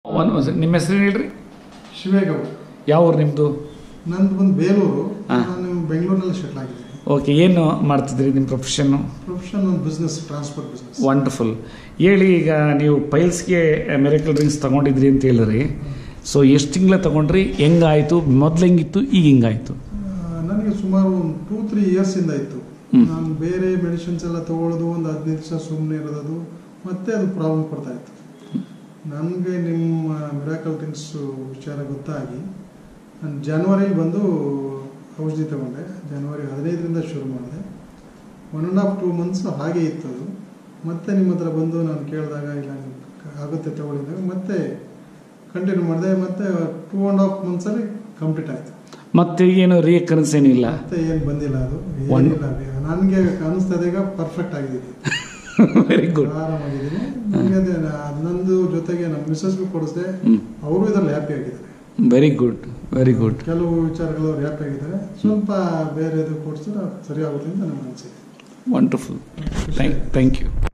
ಒಂದು ಒಂದು ನಿಮ್ಮ ಹೆಸರು ಹೇಳ್ರಿ ಶಿವೇಗೌಡ ಯಾವ ಊರು ನಿಮ್ಮದು ನಂದು ಬಂದು ಬೇಲೂರು ಹಾ. ನಾನು ಬೆಂಗಳೂರಿನಲ್ಲಿ ಸೆಟ್ಲ್ ಆಗಿದ್ದೀನಿ ಓಕೆ ಏನು ಮಾಡ್ತಿದ್ರಿ ನಿಮ್ಮ ಪ್ರೊಫೆಷನ್ನು ಪ್ರೊಫೆಷನ್ ಒಂದು ಬಿಸ್ನೆಸ್ ಟ್ರಾನ್ಸ್ಪೋರ್ಟ್ ಬಿಸ್ನೆಸ್ ವಂಡರ್ಫುಲ್ ಹೇಳಿ ಈಗ ನೀವು ಪೈಲ್ಸ್ಗೆ ಮೆರಿಕಲ್ ಡ್ರಿಂಕ್ಸ್ ತಗೊಂಡಿದ್ರಿ ಅಂತ ಹೇಳಿದ್ರಿ ಸೊ ಎಷ್ಟು ತಿಂಗಳ ತಗೊಂಡ್ರಿ ಹೆಂಗಾಯ್ತು ಮೊದ್ಲು ಹೆಂಗಿತ್ತು ಈಗ ಹಿಂಗಾಯ್ತು ನನಗೆ ಸುಮಾರು ಒಂದು ಟೂ ತ್ರೀ ಇಯರ್ಸಿಂದ ಇತ್ತು ಹ್ಮ್. ನಾನು ಬೇರೆ ಮೆಡಿಸಿನ್ಸ್ ಎಲ್ಲ ತಗೊಳ್ಳೋದು ಒಂದು ಹದಿನೈದು ದಿವಸ ಸುಮ್ಮನೆ ಇರೋದು ಮತ್ತೆ ಅದು ಪ್ರಾಬ್ಲಮ್ ಕೊಡ್ತಾ ಇತ್ತು ನನಗೆ ನಿಮ್ಮ ಮಿರಾಕಲ್ ಥಿಂಗ್ಸ್ ವಿಚಾರ ಗೊತ್ತಾಗಿ ನಾನು ಜನವರಿ ಬಂದು ಔಷಧಿ ತಗೊಂಡೆ ಜನವರಿ ಹದಿನೈದರಿಂದ ಶುರು ಮಾಡಿದೆ one and half two months ಹಾಗೆ ಇತ್ತು ಅದು ಮತ್ತೆ ನಿಮ್ಮ ಹತ್ರ ಬಂದು ನಾನು ಕೇಳಿದಾಗ ಇಲ್ಲ ನೀವು ಆಗುತ್ತೆ ತಗೊಳ್ಳಿದಾಗ ಮತ್ತೆ ಕಂಟಿನ್ಯೂ ಮಾಡಿದೆ ಮತ್ತೆ ಟೂ ಆ್ಯಂಡ್ ಹಾಫ್ ಮಂತ್ಸಲ್ಲಿ ಕಂಪ್ಲೀಟ್ ಆಯಿತು ಮತ್ತೆ ಏನು ರಿಯಕರೆನ್ಸ್ ಏನಿಲ್ಲ ಮತ್ತೆ ಏನು ಬಂದಿಲ್ಲ ಅದು One- ಏನಿಲ್ಲ ನನಗೆ ಅನಿಸ್ತದೆ ಈಗ ಪರ್ಫೆಕ್ಟ್ ಆಗಿದ್ದೀನಿ ವೆರಿ ಗುಡ್ ಆರಾಮಾಗಿದ್ದೀನಿ ನನಗೆ ಅದೇ ನಾ- ನಂದು ಜೊತೆಗೆ ನಮ್ಮ ಮಿಸ್ಸಸ್ಗೂ ಕೊಡಿಸಿದೆ ಅವರು ಇದರಲ್ಲಿ ಹ್ಯಾಪಿ ಆಗಿದ್ದಾರೆ ವೆರಿ ಗುಡ್ ವೆರಿ ಗುಡ್ ಕೆಲವು ವಿಚಾರಗಳು ಅವ್ರು ಹ್ಯಾಪಿ ಆಗಿದ್ದಾರೆ ಸ್ವಲ್ಪ ಬೇರೆ ಇದು ಕೊಡಿಸಿದ್ರೆ ಸರಿ ಆಗುತ್ತೆ ಅಂತ ನನಗೆ ಅನಿಸಿದೆ ವಂಡರ್ಫುಲ್ ಥ್ಯಾಂಕ್ ಥ್ಯಾಂಕ್ ಯು